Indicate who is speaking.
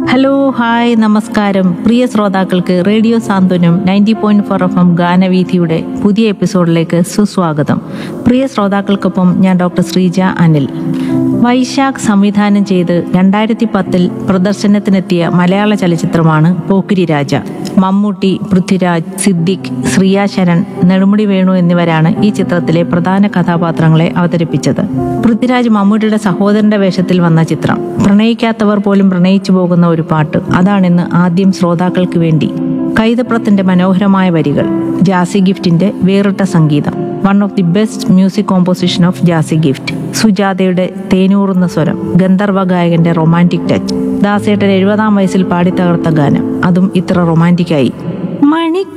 Speaker 1: hello hi നമസ്കാരം പ്രിയ ശ്രോതാക്കൾക്ക് radio Santhwanam ninety point four F M ഗാനവീഥിയുടെ പുതിയ എപ്പിസോഡിലേക്ക് സുസ്വാഗതം പ്രിയ ശ്രോതാക്കൾക്കൊപ്പം ഞാൻ ഡോക്ടർ ശ്രീജ അനിൽ വൈശാഖ് സംവിധാനം ചെയ്ത് രണ്ടായിരത്തി പത്തിൽ പ്രദർശനത്തിനെത്തിയ മലയാള ചലച്ചിത്രമാണ് പോക്കിരി രാജ മമ്മൂട്ടി പൃഥ്വിരാജ് സിദ്ദിഖ് ശ്രീയ ശരൺ നെടുമുടി വേണു എന്നിവരാണ് ഈ ചിത്രത്തിലെ പ്രധാന കഥാപാത്രങ്ങളെ അവതരിപ്പിച്ചത് പൃഥ്വിരാജ് മമ്മൂട്ടിയുടെ സഹോദരന്റെ വേഷത്തിൽ വന്ന ചിത്രം പ്രണയിക്കാത്തവർ പോലും പ്രണയിച്ചു പോകുന്ന ഒരു പാട്ട് അതാണിന്ന് ആദ്യം ശ്രോതാക്കൾക്ക് വേണ്ടി കൈതപ്രത്തിന്റെ മനോഹരമായ വരികൾ ജാസി ഗിഫ്റ്റിന്റെ വേറിട്ട സംഗീതം one of the best music composition of Jassie Gift സുജാതയുടെ തേനൂറുന്ന സ്വരം ഗന്ധർവ ഗായകന്റെ റൊമാൻറ്റിക് ടച്ച് ദാസേട്ടൻ എഴുപതാം വയസ്സിൽ പാടി തകർത്ത ഗാനം അതും ഇത്ര റൊമാൻറ്റിക്കായി മണി